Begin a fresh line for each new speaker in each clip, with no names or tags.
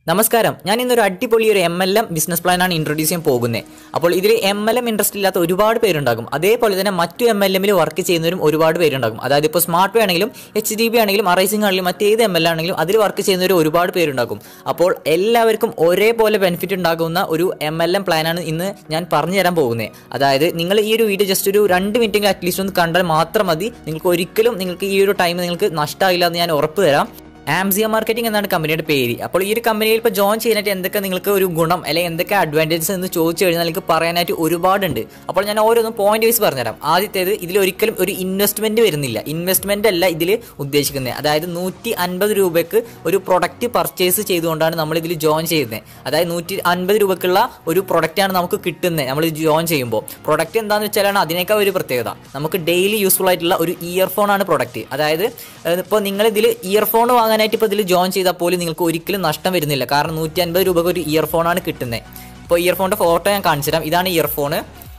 നമസ്കാരം ഞാൻ ഇന്നൊരു അടിപൊളി ഒരു എം എൽ എം ബിസിനസ് പ്ലാനാണ് ഇൻട്രൊഡ്യൂസ് ചെയ്യാൻ പോകുന്നത് അപ്പോൾ ഇതിൽ എം എൽ എം ഇൻട്രസ്റ്റ് ഇല്ലാത്ത ഒരുപാട് പേരുണ്ടാകും അതേപോലെ തന്നെ മറ്റു എം എൽ എമ്മിൽ വർക്ക് ചെയ്യുന്നവരും ഒരുപാട് പേരുണ്ടാകും അതായത് ഇപ്പോൾ സ്മാർട്ട് പേ ആണെങ്കിലും എച്ച് ഡി ബി ആണെങ്കിലും അറൈസിംഗ് ആണെങ്കിലും മറ്റേത് എം എൽ ആണെങ്കിലും അതിൽ വർക്ക് ചെയ്യുന്നവർ ഒരുപാട് പേരുണ്ടാകും അപ്പോൾ എല്ലാവർക്കും ഒരേപോലെ ബെനിഫിറ്റ് ഉണ്ടാകുന്ന ഒരു എം എൽ എം പ്ലാനാണ് ഇന്ന് ഞാൻ പറഞ്ഞു തരാൻ പോകുന്നത് അതായത് നിങ്ങൾ ഈ ഒരു വീഡിയോ ജസ്റ്റ് ഒരു രണ്ട് മിനിറ്റെങ്കിലും അറ്റ്ലീസ്റ്റ് ഒന്ന് കണ്ടാൽ മാത്രം മതി നിങ്ങൾക്ക് ഒരിക്കലും നിങ്ങൾക്ക് ഈ ഒരു ടൈം നിങ്ങൾക്ക് നഷ്ടമാകില്ല എന്ന് ഞാൻ ഉറപ്പ് തരാം ആംസിയ മാർക്കറ്റിംഗ് എന്നാണ് കമ്പനിയുടെ പേര് അപ്പോൾ ഈ ഒരു കമ്പനിയിൽ ഇപ്പോൾ ജോയിൻ ചെയ്യാനായിട്ട് എന്തൊക്കെ നിങ്ങൾക്ക് ഒരു ഗുണം അല്ലെങ്കിൽ എന്തൊക്കെ അഡ്വാൻറ്റേജസ് എന്ന് ചോദിച്ചു കഴിഞ്ഞാൽ നിങ്ങൾക്ക് പറയാനായിട്ട് ഒരുപാടുണ്ട് അപ്പോൾ ഞാൻ ഓരോന്നും പോയിന്റ് വൈസ് പറഞ്ഞുതരാം ആദ്യത്തേത് ഇതിൽ ഒരിക്കലും ഒരു ഇൻവെസ്റ്റ്മെന്റ് വരുന്നില്ല ഇൻവെസ്റ്റ്മെന്റ് അല്ല ഇതിൽ ഉദ്ദേശിക്കുന്നത് അതായത് നൂറ്റി അൻപത് രൂപയ്ക്ക് ഒരു പ്രൊഡക്റ്റ് പർച്ചേസ് ചെയ്തുകൊണ്ടാണ് നമ്മൾ ഇതിൽ ജോയിൻ ചെയ്യുന്നത് അതായത് നൂറ്റി അൻപത് രൂപയ്ക്കുള്ള ഒരു പ്രൊഡക്റ്റാണ് നമുക്ക് കിട്ടുന്നത് നമ്മൾ ജോയിൻ ചെയ്യുമ്പോൾ പ്രൊഡക്റ്റ് എന്താണെന്ന് വെച്ചാലാണ് അതിനേക്കാൾ ഒരു പ്രത്യേകത നമുക്ക് ഡെയിലി യൂസ്ഫുൾ ആയിട്ടുള്ള ഒരു ഇയർഫോൺ ആണ് പ്രൊഡക്റ്റ് അതായത് ഇപ്പോൾ നിങ്ങൾ ഇതിൽ ഇയർഫോൺ വാങ്ങാനായിട്ട് ഇപ്പോൾ ഇതിൽ ജോയിൻ ചെയ്താൽ പോലും നിങ്ങൾക്ക് ഒരിക്കലും നഷ്ടം വരുന്നില്ല കാരണം നൂറ്റി അൻപത് രൂപയ്ക്ക് ഒരു ഇയർഫോണാണ് കിട്ടുന്നത് ഇപ്പോൾ ഇയർഫോണിൻ്റെ ഫോട്ടോ ഞാൻ കാണിച്ചു തരാം ഇതാണ് ഇയർഫോൺ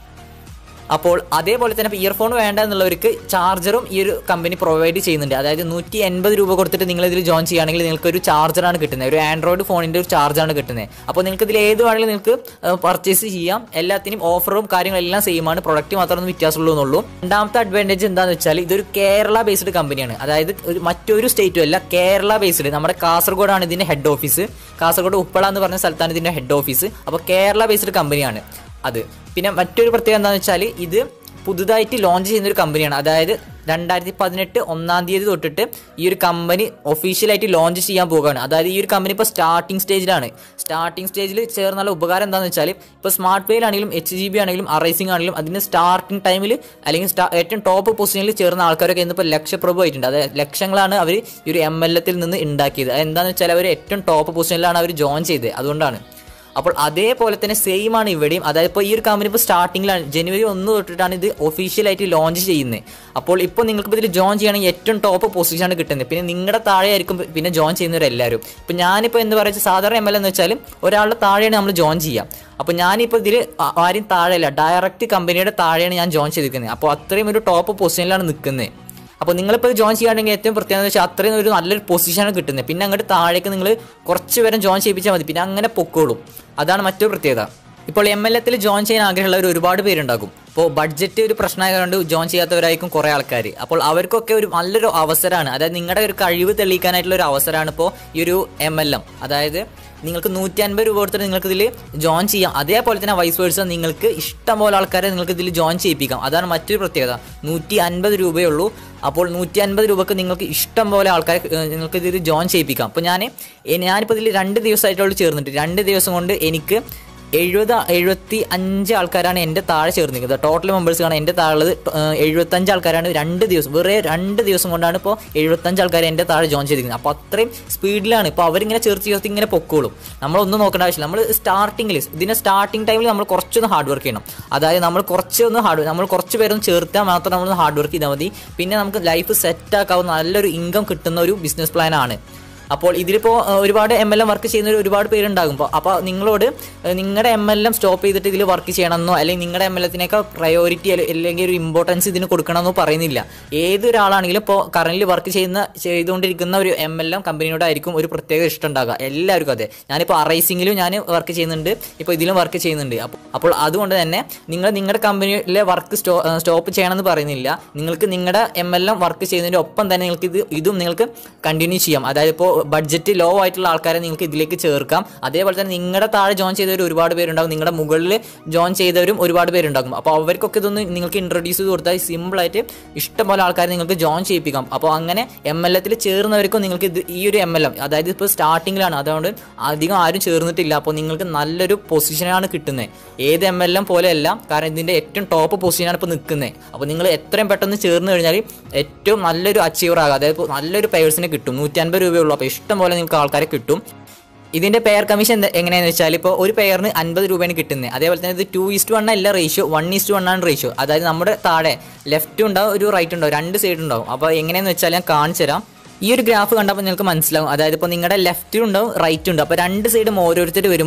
അപ്പോൾ അതേപോലെ തന്നെ ഇപ്പോൾ ഇയർഫോൺ വേണ്ട എന്നുള്ളവർക്ക് ചാർജറും ഈ ഒരു കമ്പനി പ്രൊവൈഡ് ചെയ്യുന്നുണ്ട് അതായത് നൂറ്റി എൺപത് രൂപ കൊടുത്തിട്ട് നിങ്ങൾ ഇതിൽ ജോയിൻ ചെയ്യുകയാണെങ്കിൽ നിങ്ങൾക്ക് ഒരു ചാർജറാണ് കിട്ടുന്നത് ഒരു ആൻഡ്രോയിഡ് ഫോണിൻ്റെ ഒരു ചാർജാണ് കിട്ടുന്നത് അപ്പോൾ നിങ്ങൾക്ക് ഇതിൽ ഏത് വേണമെങ്കിലും നിങ്ങൾക്ക് പർച്ചേസ് ചെയ്യാം എല്ലാത്തിനും ഓഫറും കാര്യങ്ങളെല്ലാം സെയിമാണ് പ്രൊഡക്റ്റ് മാത്രമൊന്നും വ്യത്യാസമുള്ളൂ എന്നുള്ളൂ രണ്ടാമത്തെ അഡ്വാൻറ്റേജ് എന്താണെന്ന് വെച്ചാൽ ഇതൊരു കേരള ബേസ്ഡ് കമ്പനിയാണ് അതായത് ഒരു മറ്റൊരു സ്റ്റേറ്റും അല്ല കേരള ബേസ്ഡ് നമ്മുടെ കാസർഗോഡാണ് ഇതിൻ്റെ ഹെഡ് ഓഫീസ് കാസർഗോഡ് ഉപ്പള എന്ന് പറഞ്ഞ സ്ഥലത്താണ് ഇതിൻ്റെ ഹെഡ് ഓഫീസ് അപ്പോൾ കേരള ബേസ്ഡ് കമ്പനിയാണ് അത് പിന്നെ മറ്റൊരു പ്രത്യേകത എന്താണെന്ന് വെച്ചാൽ ഇത് പുതുതായിട്ട് ലോഞ്ച് ചെയ്യുന്ന ഒരു കമ്പനിയാണ് അതായത് രണ്ടായിരത്തി പതിനെട്ട് ഒന്നാം തീയതി തൊട്ടിട്ട് ഈ ഒരു കമ്പനി ഒഫീഷ്യലായിട്ട് ലോഞ്ച് ചെയ്യാൻ പോകുകയാണ് അതായത് ഈ ഒരു കമ്പനി ഇപ്പോൾ സ്റ്റാർട്ടിംഗ് സ്റ്റേജിലാണ് സ്റ്റാർട്ടിംഗ് സ്റ്റേജിൽ ചേർന്നുള്ള ഉപകാരം എന്താണെന്ന് വെച്ചാൽ ഇപ്പോൾ സ്മാർട്ട് പേയിലാണെങ്കിലും എച്ച് ജി ബി ആണെങ്കിലും അറൈസിംഗ് ആണെങ്കിലും അതിന് സ്റ്റാർട്ടിംഗ് ടൈമിൽ അല്ലെങ്കിൽ സ്റ്റാ ഏറ്റവും ടോപ്പ് പൊസിഷനിൽ ചേർന്ന ആൾക്കാരൊക്കെ ഇന്നിപ്പോൾ ലക്ഷപ്രഭു ആയിട്ടുണ്ട് അതായത് ലക്ഷങ്ങളാണ് അവർ ഈ ഒരു എം എൽ എത്തിൽ നിന്ന് ഉണ്ടാക്കിയത് അത് എന്താണെന്ന് വെച്ചാൽ അവർ ഏറ്റവും ടോപ്പ് പൊസിഷനിലാണ് അവർ ജോയിൻ ചെയ്തത് അതുകൊണ്ടാണ് അപ്പോൾ അതേപോലെ തന്നെ സെയിം ആണ് ഇവിടെയും അതായത് ഇപ്പോൾ ഈ ഒരു കമ്പനി ഇപ്പോൾ സ്റ്റാർട്ടിങ്ങിലാണ് ജനുവരി ഒന്ന് തൊട്ടിട്ടാണ് ഇത് ഒഫീഷ്യലായിട്ട് ലോഞ്ച് ചെയ്യുന്നത് അപ്പോൾ ഇപ്പോൾ നിങ്ങൾക്ക് ഇതിൽ ജോയിൻ ചെയ്യുകയാണെങ്കിൽ ഏറ്റവും ടോപ്പ് പൊസിഷനാണ് കിട്ടുന്നത് പിന്നെ നിങ്ങളുടെ താഴെ ആയിരിക്കും പിന്നെ ജോയിൻ ചെയ്യുന്നവരെല്ലാവരും ഇപ്പോൾ ഞാനിപ്പോൾ എന്ന് പറയുക സാധാരണ എം എൽ എന്ന് വെച്ചാൽ ഒരാളുടെ താഴെയാണ് നമ്മൾ ജോയിൻ ചെയ്യുക അപ്പോൾ ഞാനിപ്പോൾ ഇതിൽ ആരും താഴെയല്ല ഡയറക്റ്റ് കമ്പനിയുടെ താഴെയാണ് ഞാൻ ജോയിൻ ചെയ്തിരിക്കുന്നത് അപ്പോൾ അത്രയും ഒരു ടോപ്പ് പൊസിഷനിലാണ് നിൽക്കുന്നത് അപ്പോൾ നിങ്ങളിപ്പോൾ ജോയിൻ ചെയ്യുകയാണെങ്കിൽ ഏറ്റവും പ്രത്യേകത എന്ന് വെച്ചാൽ അത്രയും ഒരു നല്ലൊരു പൊസിഷനാണ് കിട്ടുന്നത് പിന്നെ അങ്ങോട്ട് താഴേക്ക് നിങ്ങൾ കുറച്ച് പേരും ജോയിൻ ചെയ്യിപ്പിച്ചാൽ മതി പിന്നെ അങ്ങനെ പൊക്കോളും അതാണ് മറ്റൊരു പ്രത്യേകത ഇപ്പോൾ എം എൽ എത്തിൽ ജോയിൻ ചെയ്യാൻ ആഗ്രഹമുള്ളവർ ഒരുപാട് പേരുണ്ടാകും ഇപ്പോൾ ബഡ്ജറ്റ് ഒരു പ്രശ്നമായതുകൊണ്ട് ജോയിൻ ചെയ്യാത്തവരായിരിക്കും കുറേ ആൾക്കാർ അപ്പോൾ അവർക്കൊക്കെ ഒരു നല്ലൊരു അവസരമാണ് അതായത് നിങ്ങളുടെ ഒരു കഴിവ് തെളിയിക്കാനായിട്ടുള്ള ഒരു അവസരമാണ് ഇപ്പോൾ ഈ ഒരു എം എൽ എം അതായത് നിങ്ങൾക്ക് നൂറ്റി അൻപത് രൂപ കൊടുത്തിട്ട് നിങ്ങൾക്ക് ഇതിൽ ജോയിൻ ചെയ്യാം അതേപോലെ തന്നെ വൈസ് വേഴ്സ നിങ്ങൾക്ക് ഇഷ്ടം പോലെ ആൾക്കാരെ നിങ്ങൾക്ക് ഇതിൽ ജോയിൻ ചെയ്യിപ്പിക്കാം അതാണ് മറ്റൊരു പ്രത്യേകത നൂറ്റി അൻപത് രൂപയേ ഉള്ളൂ അപ്പോൾ നൂറ്റി അൻപത് രൂപക്ക് നിങ്ങൾക്ക് ഇഷ്ടം പോലെ ആൾക്കാരെ നിങ്ങൾക്ക് ഇതിൽ ജോയിൻ ചെയ്യിപ്പിക്കാം അപ്പോൾ ഞാൻ ഞാനിപ്പോൾ ഇതിൽ രണ്ട് ദിവസമായിട്ടുള്ള ചേർന്നിട്ട് രണ്ട് ദിവസം കൊണ്ട് എനിക്ക് എഴുപത് എഴുപത്തി അഞ്ച് ആൾക്കാരാണ് എൻ്റെ താഴെ ചേർന്നിരിക്കുന്നത് ടോട്ടൽ മെമ്പേഴ്സ് കാണാൻ എൻ്റെ താഴെ എഴുപത്തഞ്ച് ആൾക്കാരാണ് രണ്ട് ദിവസം വെറുതെ രണ്ട് ദിവസം കൊണ്ടാണ് ഇപ്പോൾ എഴുപത്തഞ്ച് ആൾക്കാർ എൻ്റെ താഴെ ജോയിൻ ചെയ്തിരിക്കുന്നത് അപ്പോൾ അത്രയും സ്പീഡിലാണ് ഇപ്പോൾ അവരിങ്ങനെ ചേർത്ത് ചേർത്ത് ഇങ്ങനെ പൊക്കോളും നമ്മളൊന്നും നോക്കേണ്ട ആവശ്യമില്ല നമ്മൾ സ്റ്റാർട്ടിങ്ങിൽ ഇതിൻ്റെ സ്റ്റാർട്ടിങ് ടൈമിൽ നമ്മൾ കുറച്ചൊന്ന് ഹാർഡ് വർക്ക് ചെയ്യണം അതായത് നമ്മൾ കുറച്ചൊന്ന് ഹാർഡ് നമ്മൾ കുറച്ച് പേരൊന്ന് ചേർത്താൽ മാത്രം നമ്മൾ ഹാർഡ് വർക്ക് ചെയ്താൽ മതി പിന്നെ നമുക്ക് ലൈഫ് സെറ്റ് ആക്കാവുന്ന നല്ലൊരു ഇൻകം കിട്ടുന്ന ഒരു ബിസിനസ് പ്ലാൻ ആണ് അപ്പോൾ ഇതിലിപ്പോൾ ഒരുപാട് എം എൽ എം വർക്ക് ചെയ്യുന്നവർ ഒരുപാട് പേരുണ്ടാകും അപ്പോൾ അപ്പോൾ നിങ്ങളോട് നിങ്ങളുടെ എം എൽ എം സ്റ്റോപ്പ് ചെയ്തിട്ട് ഇതിൽ വർക്ക് ചെയ്യണമെന്നോ അല്ലെങ്കിൽ നിങ്ങളുടെ എം എൽ എത്തിനേക്കാൾ പ്രയോറിറ്റി അല്ലെങ്കിൽ ഒരു ഇമ്പോർട്ടൻസ് ഇതിന് കൊടുക്കണമെന്നോ പറയുന്നില്ല ഏതൊരാളാണെങ്കിലും ഇപ്പോൾ കറന്റ് വർക്ക് ചെയ്യുന്ന ചെയ്തുകൊണ്ടിരിക്കുന്ന ഒരു എം എൽ എം കമ്പനിയോടായിരിക്കും ഒരു പ്രത്യേക ഇഷ്ടം ഉണ്ടാകുക എല്ലാവർക്കും അതെ ഞാനിപ്പോൾ അറൈസിങ്ങിലും ഞാൻ വർക്ക് ചെയ്യുന്നുണ്ട് ഇപ്പോൾ ഇതിലും വർക്ക് ചെയ്യുന്നുണ്ട് അപ്പോൾ അപ്പോൾ അതുകൊണ്ട് തന്നെ നിങ്ങൾ നിങ്ങളുടെ കമ്പനിയിലെ വർക്ക് സ്റ്റോ സ്റ്റോപ്പ് ചെയ്യണമെന്ന് പറയുന്നില്ല നിങ്ങൾക്ക് നിങ്ങളുടെ എം എൽ എം വർക്ക് ചെയ്യുന്നതിൻ്റെ ഒപ്പം തന്നെ നിങ്ങൾക്ക് ഇത് ഇതും നിങ്ങൾക്ക് കണ്ടിന്യൂ ചെയ്യാം അതായത് ഇപ്പോൾ ബഡ്ജറ്റ് ലോ ആയിട്ടുള്ള ആൾക്കാരെ നിങ്ങൾക്ക് ഇതിലേക്ക് ചേർക്കാം അതേപോലെ തന്നെ നിങ്ങളുടെ താഴെ ജോയിൻ ചെയ്തവർ ഒരുപാട് പേരുണ്ടാകും നിങ്ങളുടെ മുകളിൽ ജോയിൻ ചെയ്തവരും ഒരുപാട് പേരുണ്ടാകും അപ്പോൾ അവർക്കൊക്കെ ഇതൊന്ന് നിങ്ങൾക്ക് ഇൻട്രൊഡ്യൂസ് ചെയ്ത് കൊടുത്താൽ സിമ്പിളായിട്ട് ഇഷ്ടംപോലെ ആൾക്കാരെ നിങ്ങൾക്ക് ജോയിൻ ചെയ്യിപ്പിക്കാം അപ്പോൾ അങ്ങനെ എം എൽ എത്തിൽ ചേർന്നവർക്കും നിങ്ങൾക്ക് ഇത് ഈ ഒരു എം എൽ എം അതായത് ഇപ്പോൾ സ്റ്റാർട്ടിങ്ങിലാണ് അതുകൊണ്ട് അധികം ആരും ചേർന്നിട്ടില്ല അപ്പോൾ നിങ്ങൾക്ക് നല്ലൊരു പൊസിഷനാണ് കിട്ടുന്നത് ഏത് എം എൽ എം പോലെയല്ല കാരണം ഇതിൻ്റെ ഏറ്റവും ടോപ്പ് പൊസിഷനാണ് ഇപ്പോൾ നിൽക്കുന്നത് അപ്പോൾ നിങ്ങൾ എത്രയും പെട്ടെന്ന് ചേർന്ന് കഴിഞ്ഞാൽ ഏറ്റവും നല്ലൊരു അച്ചീവർ ആകുക അതായത് ഇപ്പോൾ നല്ലൊരു പേഴ്സിനെ കിട്ടും നൂറ്റി അൻപത് രൂപയുള്ളൂ അപ്പോൾ ഇഷ്ടം പോലെ നിങ്ങൾക്ക് ആൾക്കാരെ കിട്ടും ഇതിന്റെ പെയർ കമ്മീഷൻ എങ്ങനെയാണെന്ന് വെച്ചാൽ ഇപ്പോൾ ഒരു പെയറിന് അൻപത് രൂപയാണ് കിട്ടുന്നത് അതേപോലെ തന്നെ ഇത് ടു ഈസ്റ്റ് വൺ അല്ല റേഷ്യോ വൺ ഈസ്റ്റ് വൺ ആണ് റേഷ്യോ അതായത് നമ്മുടെ താഴെ ലെഫ്റ്റ് ഉണ്ടാവും ഒരു റൈറ്റ് ഉണ്ടാവും രണ്ട് സൈഡ് ഉണ്ടാവും അപ്പോൾ എങ്ങനെയാണെന്ന് വെച്ചാൽ ഞാൻ കാണിച്ചു തരാം ഈ ഒരു ഗ്രാഫ് കണ്ടപ്പോൾ നിങ്ങൾക്ക് മനസ്സിലാവും അതായത് ഇപ്പോൾ നിങ്ങളുടെ ലെഫ്റ്റ് ഉണ്ടാവും റൈറ്റ് ഉണ്ട് അപ്പോൾ രണ്ട് സൈഡും ഓരോരുത്തർ വരുമ്പോൾ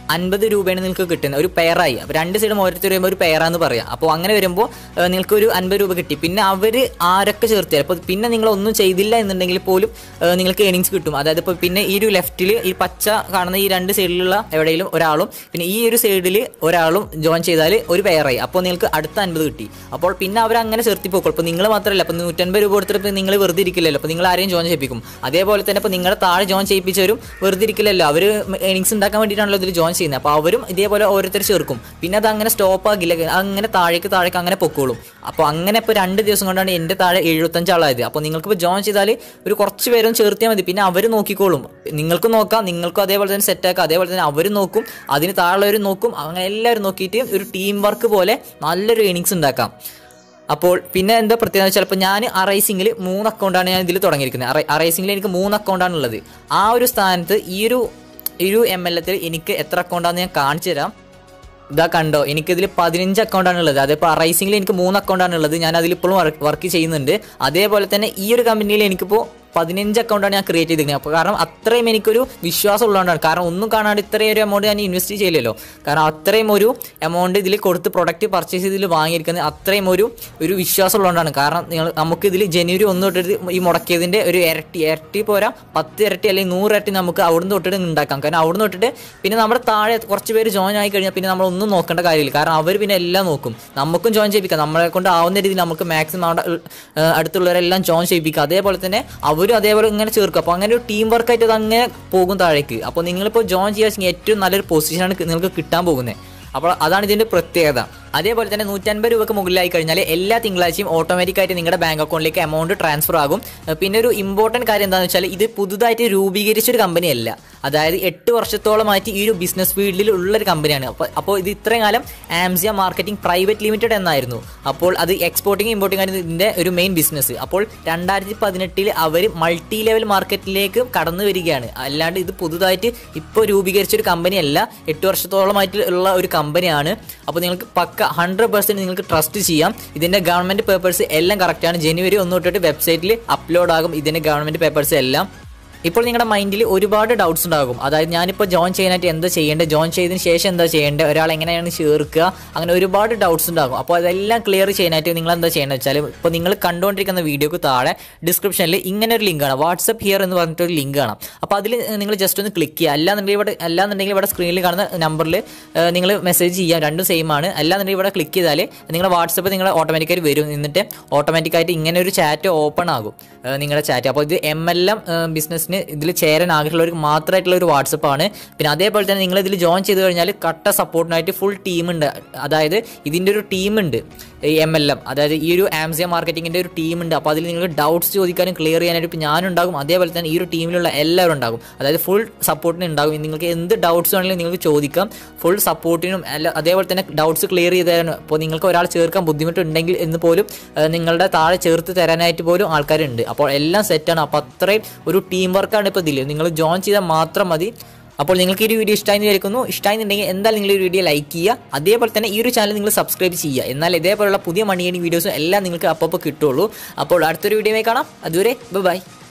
അൻപത് രൂപയാണ് നിങ്ങൾക്ക് കിട്ടുന്നത് ഒരു പെയറായി അപ്പോൾ രണ്ട് സൈഡും ഓരോരുത്തർ വരുമ്പോൾ ഒരു പെയറാന്ന് പറയാം അപ്പോൾ അങ്ങനെ വരുമ്പോൾ ഏഹ്, നിങ്ങൾക്ക് ഒരു അൻപത് രൂപ കിട്ടി പിന്നെ അവർ ആരൊക്കെ ചേർത്തിയാൽ അപ്പോൾ പിന്നെ നിങ്ങൾ ഒന്നും ചെയ്തില്ല എന്നുണ്ടെങ്കിൽ പോലും ഏഹ്, നിങ്ങൾക്ക് ഏണിങ്സ് കിട്ടും അതായത് ഇപ്പോൾ പിന്നെ ഈ ഒരു ലെഫ്റ്റിൽ ഈ പച്ച കാണുന്ന ഈ രണ്ട് സൈഡിലുള്ള എവിടെയെങ്കിലും ഒരാളും പിന്നെ ഈ ഒരു സൈഡിൽ ഒരാളും ജോയിൻ ചെയ്താൽ ഒരു പെയറായി അപ്പോൾ നിങ്ങൾക്ക് അടുത്ത അൻപത് കിട്ടി അപ്പോൾ പിന്നെ അവർ അങ്ങനെ ചേർത്തി പോക്കും അപ്പോൾ നിങ്ങൾ മാത്രമല്ല അപ്പോൾ നൂറ്റൻപത് രൂപ കൊടുത്തിട്ട് ഇപ്പോൾ നിങ്ങൾ വെറുതെ ഇരിക്കില്ലല്ലോ അപ്പോൾ നിങ്ങൾ ആരെയും ജോയിൻ ചെയ്യിപ്പിക്കും അതേപോലെ തന്നെ ഇപ്പോൾ നിങ്ങളുടെ താഴെ ജോയിൻ ചെയ്യിപ്പിച്ചവരും വെറുതെ ഇരിക്കില്ലല്ലോ അവർ ഏണിങ്സ് ഉണ്ടാക്കാൻ വേണ്ടിയിട്ടാണല്ലോ ഇതിൽ ജോയിൻ ചെയ്യുന്നത് അപ്പോൾ അവരും ഇതേപോലെ ഓരോരുത്തർ ചേർക്കും പിന്നെ അത് അങ്ങനെ സ്റ്റോപ്പ് ആകില്ല അങ്ങനെ താഴേക്ക് താഴേക്ക് അങ്ങനെ പൊക്കോളും അപ്പോൾ അങ്ങനെ ഇപ്പോൾ രണ്ട് ദിവസം കൊണ്ടാണ് എൻ്റെ താഴെ എഴുപത്തഞ്ച് ആളായത് അപ്പോൾ നിങ്ങൾക്ക് ഇപ്പോൾ ജോയിൻ ചെയ്താൽ ഒരു കുറച്ച് പേരും ചേർത്തിയാൽ മതി പിന്നെ അവർ നോക്കിക്കോളും നിങ്ങൾക്ക് നോക്കാം നിങ്ങൾക്കും അതേപോലെ തന്നെ സെറ്റ് ആക്കാം അതേപോലെ തന്നെ അവരും നോക്കും അതിന് താഴെയുള്ളവരും നോക്കും അങ്ങനെ എല്ലാവരും നോക്കിയിട്ട് ഒരു ടീം വർക്ക് പോലെ നല്ലൊരു ഏണിങ്സ് ഉണ്ടാക്കാം അപ്പോൾ പിന്നെ എന്താ പ്രത്യേകത വെച്ചാൽ ഇപ്പോൾ ഞാൻ അറൈസിങ്ങിൽ മൂന്ന് അക്കൗണ്ടാണ് ഞാൻ ഇതിൽ തുടങ്ങിയിരിക്കുന്നത് അറൈസിങ്ങിൽ എനിക്ക് മൂന്ന് അക്കൗണ്ടാണ് ഉള്ളത് ആ ഒരു സ്ഥാനത്ത് ഈ ഒരു ഈ ഒരു എം എൽ എത്തിൽ എനിക്ക് എത്ര അക്കൗണ്ടാണെന്ന് ഞാൻ കാണിച്ചു തരാം ഇതാ കണ്ടോ എനിക്കിതിൽ പതിനഞ്ച് അക്കൗണ്ടാണ് ഉള്ളത് അതേപോലെ അറൈസിങ്ങിൽ എനിക്ക് മൂന്ന് അക്കൗണ്ടാണ് ഉള്ളത് ഞാൻ അതിലിപ്പോഴും വർക്ക് ചെയ്യുന്നുണ്ട് അതേപോലെ തന്നെ ഈ ഒരു കമ്പനിയിൽ എനിക്കിപ്പോൾ പതിനഞ്ച് അക്കൗണ്ടാണ് ഞാൻ ക്രിയേറ്റ് ചെയ്തിരിക്കുന്നത് അപ്പോൾ കാരണം അത്രയും എനിക്കൊരു വിശ്വാസം ഉള്ളതുകൊണ്ടാണ് കാരണം ഒന്നും കാണാണ്ട് ഇത്രയും ഒരു എമൗണ്ട് ഞാൻ ഇൻവെസ്റ്റ് ചെയ്യില്ലല്ലോ കാരണം അത്രയും ഒരു എമൗണ്ട് ഇതിൽ കൊടുത്ത് പ്രൊഡക്റ്റ് പർച്ചേസ് ചെയ്തിൽ വാങ്ങിയിരിക്കുന്നത് അത്രയും ഒരു ഒരു വിശ്വാസം ഉള്ളതുകൊണ്ടാണ് കാരണം നിങ്ങൾ നമുക്ക് ഇതിൽ ജനുവരി ഒന്ന് തൊട്ടിട്ട് ഈ മുടക്കിയതിൻ്റെ ഒരു ഇരട്ടി ഇരട്ടി പോരാ പത്ത് ഇരട്ടി അല്ലെങ്കിൽ നൂറ് ഇരട്ടി നമുക്ക് അവിടുന്ന് തൊട്ടിട്ട് ഉണ്ടാക്കാം കാരണം അവിടുന്ന് തൊട്ടിട്ട് പിന്നെ നമ്മുടെ താഴെ കുറച്ച് പേര് ജോയിൻ ആയി കഴിഞ്ഞാൽ പിന്നെ നമ്മൾ ഒന്നും നോക്കേണ്ട കാര്യമില്ല കാരണം അവർ പിന്നെ എല്ലാം നോക്കും നമുക്കും ജോയിൻ ചെയ്യിപ്പിക്കാം നമ്മളെ കൊണ്ട് ആവുന്ന രീതിയിൽ നമുക്ക് മാക്സിമം അവിടെ ഏഹ്, അടുത്തുള്ളവരെല്ലാം ജോയിൻ ചെയ്യിപ്പിക്കുക അതേപോലെ തന്നെ അവരും അതേപോലെ ഇങ്ങനെ ചേർക്കും അപ്പോൾ അങ്ങനെ ഒരു ടീം വർക്കായിട്ട് അത് അങ്ങനെ പോകും താഴേക്ക് അപ്പോൾ നിങ്ങളിപ്പോൾ ജോയിൻ ചെയ്യാൻ ഏറ്റവും നല്ലൊരു പൊസിഷനാണ് നിങ്ങൾക്ക് കിട്ടാൻ പോകുന്നത് അപ്പോൾ അതാണ് ഇതിൻ്റെ പ്രത്യേകത അതേപോലെ തന്നെ നൂറ്റൻപത് രൂപക്ക് മുകളിലായി കഴിഞ്ഞാൽ എല്ലാ തിങ്കളാഴ്ചയും ഓട്ടോമാറ്റിക്കായിട്ട് നിങ്ങളുടെ ബാങ്ക് അക്കൗണ്ടിലേക്ക് എമൗണ്ട് ട്രാൻസ്ഫർ ആകും ഏഹ് പിന്നെ ഒരു ഇമ്പോർട്ടൻറ്റ് കാര്യം എന്താണെന്ന് വെച്ചാൽ ഇത് പുതുതായിട്ട് രൂപീകരിച്ചൊരു കമ്പനിയല്ല അതായത് എട്ട് വർഷത്തോളമായിട്ട് ഈ ഒരു ബിസിനസ് ഫീൽഡിൽ ഉള്ളൊരു കമ്പനിയാണ് അപ്പോൾ അപ്പോൾ ഇത് ഇത്രയും കാലം ആംസിയ മാർക്കറ്റിംഗ് പ്രൈവറ്റ് ലിമിറ്റഡ് എന്നായിരുന്നു അപ്പോൾ അത് എക്സ്പോർട്ടിങ് ഇമ്പോർട്ടിംഗ് ആയിരുന്നു ഇതിൻ്റെ ഒരു മെയിൻ ബിസിനസ് അപ്പോൾ രണ്ടായിരത്തി പതിനെട്ടിൽ അവർ മൾട്ടി ലെവൽ മാർക്കറ്റിലേക്ക് കടന്നു വരികയാണ് അല്ലാണ്ട് ഇത് പുതുതായിട്ട് ഇപ്പോൾ രൂപീകരിച്ചൊരു കമ്പനിയല്ല എട്ട് വർഷത്തോളമായിട്ട് ഉള്ള ഒരു കമ്പനിയാണ് അപ്പോൾ നിങ്ങൾക്ക് പക്ക ഹൺഡ്രഡ് പെർസെൻറ്റ് നിങ്ങൾക്ക് ട്രസ്റ്റ് ചെയ്യാം ഇതിൻ്റെ ഗവൺമെൻറ് പേപ്പേഴ്സ് എല്ലാം കറക്റ്റാണ് ജനുവരി ഒന്ന് തൊട്ടിട്ട് വെബ്സൈറ്റിൽ അപ്ലോഡ് ആകും ഇതിൻ്റെ ഗവൺമെൻറ് പേപ്പേഴ്സ് എല്ലാം ഇപ്പോൾ നിങ്ങളുടെ മൈൻഡിൽ ഒരുപാട് ഡൗട്ട്സ് ഉണ്ടാകും അതായത് ഞാനിപ്പോൾ ജോയിൻ ചെയ്യാനായിട്ട് എന്താ ചെയ്യേണ്ടത് ജോയിൻ ചെയ്തതിന് ശേഷം എന്താ ചെയ്യേണ്ടത് ഒരാൾ എങ്ങനെയാണ് ചേർക്കുക അങ്ങനെ ഒരുപാട് ഡൗട്ട്സ് ഉണ്ടാകും അപ്പോൾ അതെല്ലാം ക്ലിയർ ചെയ്യാനായിട്ട് നിങ്ങൾ എന്താ ചെയ്യേണ്ടത് വെച്ചാൽ ഇപ്പോൾ നിങ്ങൾ കണ്ടുകൊണ്ടിരിക്കുന്ന വീഡിയോക്ക് താഴെ ഡിസ്ക്രിപ്ഷനിൽ ഇങ്ങനെ ഒരു ലിങ്ക് ആണ് വാട്സപ്പ് ഹിയർ എന്ന് പറഞ്ഞിട്ട് ഒരു ലിങ്ക് കാണാം അപ്പോൾ അതിൽ നിങ്ങൾ ജസ്റ്റ് ഒന്ന് ക്ലിക്ക് ചെയ്യുക അല്ലാന്നുണ്ടെങ്കിൽ ഇവിടെ അല്ലാന്നുണ്ടെങ്കിൽ ഇവിടെ സ്ക്രീനിൽ കാണുന്ന നമ്പറിൽ നിങ്ങൾ മെസ്സേജ് ചെയ്യാം രണ്ടും സെയിം ആണ് അല്ലാന്നുണ്ടെങ്കിൽ ഇവിടെ ക്ലിക്ക് ചെയ്താൽ നിങ്ങളുടെ വാട്സപ്പ് നിങ്ങൾ ഓട്ടോമാറ്റിക്കായിട്ട് വരും എന്നിട്ട് ഓട്ടോമാറ്റിക്കായിട്ട് ഇങ്ങനെ ഒരു ചാറ്റ് ഓപ്പൺ ആകും ഏഹ് നിങ്ങളുടെ ചാറ്റ് അപ്പോൾ ഇത് എം എൽ എം ബിസിനസ്സിന് ഇതിൽ ചേരാൻ ആഗ്രഹമുള്ളവർക്ക് മാത്രമായിട്ടുള്ള ഒരു വാട്സപ്പ് ആണ് പിന്നെ അതേപോലെ തന്നെ നിങ്ങൾ ഇതിൽ ജോയിൻ ചെയ്ത് കഴിഞ്ഞാൽ കട്ട സപ്പോർട്ടിനായിട്ട് ഫുൾ ടീമുണ്ട് അതായത് ഇതിൻ്റെ ഒരു ടീമുണ്ട് ഈ എം എൽ എം അതായത് ഈ ഒരു ആംസിയ മാർക്കറ്റിങ്ങിൻ്റെ ഒരു ടീമുണ്ട് അപ്പോൾ അതിൽ നിങ്ങൾക്ക് ഡൗട്ട്സ് ചോദിക്കാനും ക്ലിയർ ചെയ്യാനായിട്ട് ഇപ്പോൾ ഞാനുണ്ടാകും അതേപോലെ തന്നെ ഈ ഒരു ടീമിലുള്ള എല്ലാവരും ഉണ്ടാകും അതായത് ഫുൾ സപ്പോർട്ടിന് ഉണ്ടാകും നിങ്ങൾക്ക് എന്ത് ഡൗട്ട്സ് വേണമെങ്കിലും നിങ്ങൾക്ക് ചോദിക്കാം ഫുൾ സപ്പോർട്ടിനും അല്ല അതേപോലെ തന്നെ ഡൗട്ട്സ് ക്ലിയർ ചെയ്ത് തരാനും ഇപ്പോൾ നിങ്ങൾക്ക് ഒരാൾ ചേർക്കാൻ ബുദ്ധിമുട്ടുണ്ടെങ്കിൽ എന്ന് പോലും ഏഹ്, നിങ്ങളുടെ താഴെ ചേർത്ത് തരാനായിട്ട് പോലും ആൾക്കാരുണ്ട് അപ്പോൾ എല്ലാം സെറ്റാണ് അപ്പോൾ അത്രയും ഒരു ടീം വർക്കാണ് ഇപ്പോൾ ഇതിൽ നിങ്ങൾ ജോയിൻ ചെയ്താൽ മാത്രം മതി അപ്പോൾ നിങ്ങൾക്ക് ഈ ഒരു വീഡിയോ ഇഷ്ടമായി വിചാരിക്കുന്നു ഇഷ്ടമായിരുന്നുണ്ടെങ്കിൽ എന്തായാലും നിങ്ങൾ ഈ ഒരു വീഡിയോ ലൈക്ക് ചെയ്യുക അതേപോലെ തന്നെ ഈ ഒരു ചാനൽ നിങ്ങൾ സബ്സ്ക്രൈബ് ചെയ്യുക എന്നാൽ ഇതേപോലുള്ള പുതിയ മണി വീഡിയോസും എല്ലാം നിങ്ങൾക്ക് അപ്പോൾ കിട്ടുള്ളൂ അപ്പോൾ അടുത്തൊരു വീഡിയോയിൽ കാണാം അതുവരെ ബൈ